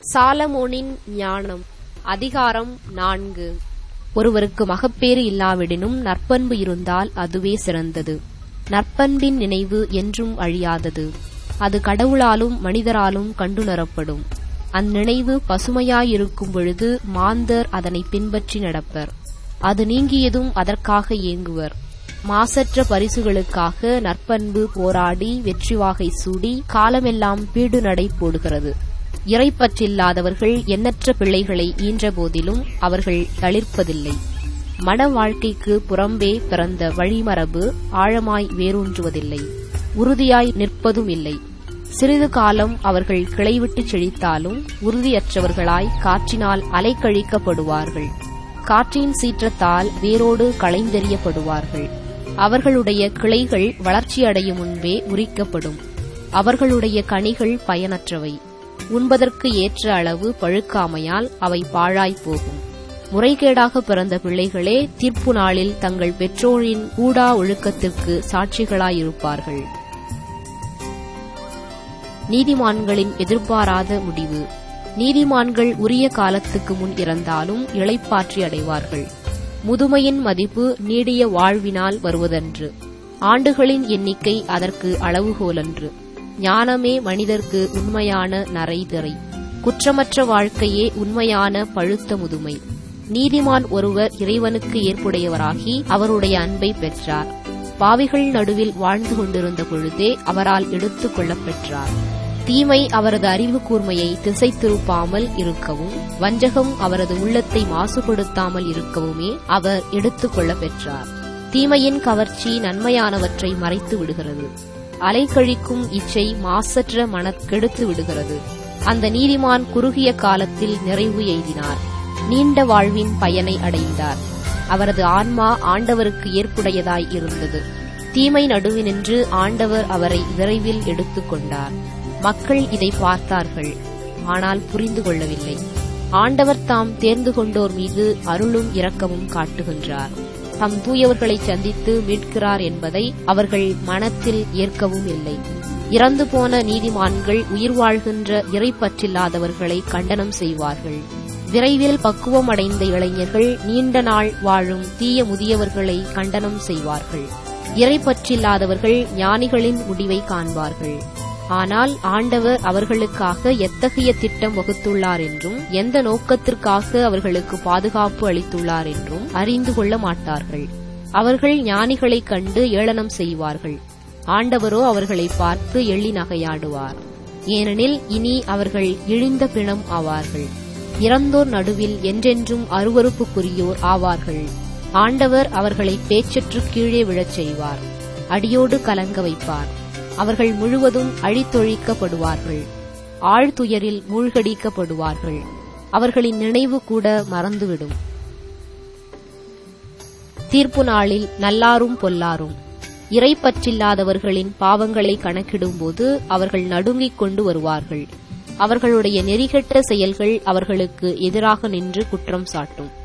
சாலமோனின் ஞானம் அதிகாரம் நான்கு ஒருவருக்கு மகப்பேறு இல்லாவிடினும் நற்பண்பு இருந்தால் அதுவே சிறந்தது நற்பண்பின் நினைவு என்றும் அழியாதது அது கடவுளாலும் மனிதராலும் கண்டுணரப்படும் அந்நினைவு பசுமையாயிருக்கும் பொழுது மாந்தர் அதனை பின்பற்றி நடப்பர் அது நீங்கியதும் அதற்காக ஏங்குவர் மாசற்ற பரிசுகளுக்காக நற்பண்பு போராடி வெற்றி வாகை சூடி காலமெல்லாம் பீடு நடை போடுகிறது இறைப்பற்றில்லாதவர்கள் எண்ணற்ற பிள்ளைகளை ஈன்ற போதிலும் அவர்கள் தளிர்ப்பதில்லை மன வாழ்க்கைக்கு புறம்பே பிறந்த வழிமரபு ஆழமாய் வேரூன்றுவதில்லை உறுதியாய் நிற்பதும் இல்லை சிறிது காலம் அவர்கள் கிளைவிட்டு செழித்தாலும் உறுதியற்றவர்களாய் காற்றினால் அலைக்கழிக்கப்படுவார்கள் காற்றின் சீற்றத்தால் வேரோடு களைந்தெறியப்படுவார்கள் அவர்களுடைய கிளைகள் வளர்ச்சியடையும் முன்பே உரிக்கப்படும் அவர்களுடைய கனிகள் பயனற்றவை உண்பதற்கு ஏற்ற அளவு பழுக்காமையால் அவை பாழாய்ப் போகும் முறைகேடாக பிறந்த பிள்ளைகளே தீர்ப்பு நாளில் தங்கள் பெற்றோரின் கூடா ஒழுக்கத்திற்கு சாட்சிகளாயிருப்பார்கள் நீதிமான்களின் எதிர்பாராத முடிவு நீதிமான்கள் உரிய காலத்துக்கு முன் இறந்தாலும் இளைப்பாற்றி அடைவார்கள் முதுமையின் மதிப்பு நீடிய வாழ்வினால் வருவதன்று ஆண்டுகளின் எண்ணிக்கை அதற்கு அளவுகோலன்று ஞானமே மனிதர்க்கு உண்மையான நரைதிரை குற்றமற்ற வாழ்க்கையே உண்மையான பழுத்த முதுமை நீதிமான் ஒருவர் இறைவனுக்கு ஏற்புடையவராகி அவருடைய அன்பை பெற்றார் பாவிகள் நடுவில் வாழ்ந்து கொண்டிருந்த பொழுதே அவரால் எடுத்துக் கொள்ளப் பெற்றார் தீமை அவரது அறிவு கூர்மையை திசை திருப்பாமல் இருக்கவும் வஞ்சகம் அவரது உள்ளத்தை மாசுபடுத்தாமல் இருக்கவுமே அவர் எடுத்துக் கொள்ள பெற்றார் தீமையின் கவர்ச்சி நன்மையானவற்றை மறைத்து விடுகிறது அலைக்கழிக்கும் இச்சை மாசற்ற மனக் கெடுத்து விடுகிறது அந்த நீதிமான் குறுகிய காலத்தில் நிறைவு எய்தினார் நீண்ட வாழ்வின் பயனை அடைந்தார் அவரது ஆன்மா ஆண்டவருக்கு ஏற்புடையதாய் இருந்தது தீமை நடுவினின்று ஆண்டவர் அவரை விரைவில் எடுத்துக் கொண்டார் மக்கள் இதை பார்த்தார்கள் ஆனால் புரிந்து கொள்ளவில்லை ஆண்டவர் தாம் தேர்ந்து கொண்டோர் மீது அருளும் இரக்கமும் காட்டுகின்றார் தம் தூயவர்களை சந்தித்து மீட்கிறார் என்பதை அவர்கள் மனத்தில் ஏற்கவும் இல்லை இறந்து போன நீதிமான்கள் உயிர் வாழ்கின்ற இறைப்பற்றில்லாதவர்களை கண்டனம் செய்வார்கள் விரைவில் பக்குவம் அடைந்த இளைஞர்கள் நீண்ட நாள் வாழும் தீய முதியவர்களை கண்டனம் செய்வார்கள் இறைப்பற்றில்லாதவர்கள் ஞானிகளின் முடிவை காண்பார்கள் ஆனால் ஆண்டவர் அவர்களுக்காக எத்தகைய திட்டம் வகுத்துள்ளார் என்றும் எந்த நோக்கத்திற்காக அவர்களுக்கு பாதுகாப்பு அளித்துள்ளார் என்றும் அறிந்து கொள்ள மாட்டார்கள் அவர்கள் ஞானிகளைக் கண்டு ஏளனம் செய்வார்கள் ஆண்டவரோ அவர்களை பார்த்து எள்ளி நகையாடுவார் ஏனெனில் இனி அவர்கள் இழிந்த பிணம் ஆவார்கள் இறந்தோர் நடுவில் என்றென்றும் அருவறுப்புக்குரியோர் ஆவார்கள் ஆண்டவர் அவர்களை பேச்சற்று கீழே விழச் செய்வார் அடியோடு கலங்க வைப்பார் அவர்கள் முழுவதும் அழித்தொழிக்கப்படுவார்கள் ஆழ்துயரில் மூழ்கடிக்கப்படுவார்கள் அவர்களின் நினைவு கூட மறந்துவிடும் தீர்ப்பு நாளில் நல்லாரும் பொல்லாரும் இறைப்பற்றில்லாதவர்களின் பாவங்களை கணக்கிடும்போது அவர்கள் நடுங்கிக் கொண்டு வருவார்கள் அவர்களுடைய நெறிகெட்ட செயல்கள் அவர்களுக்கு எதிராக நின்று குற்றம் சாட்டும்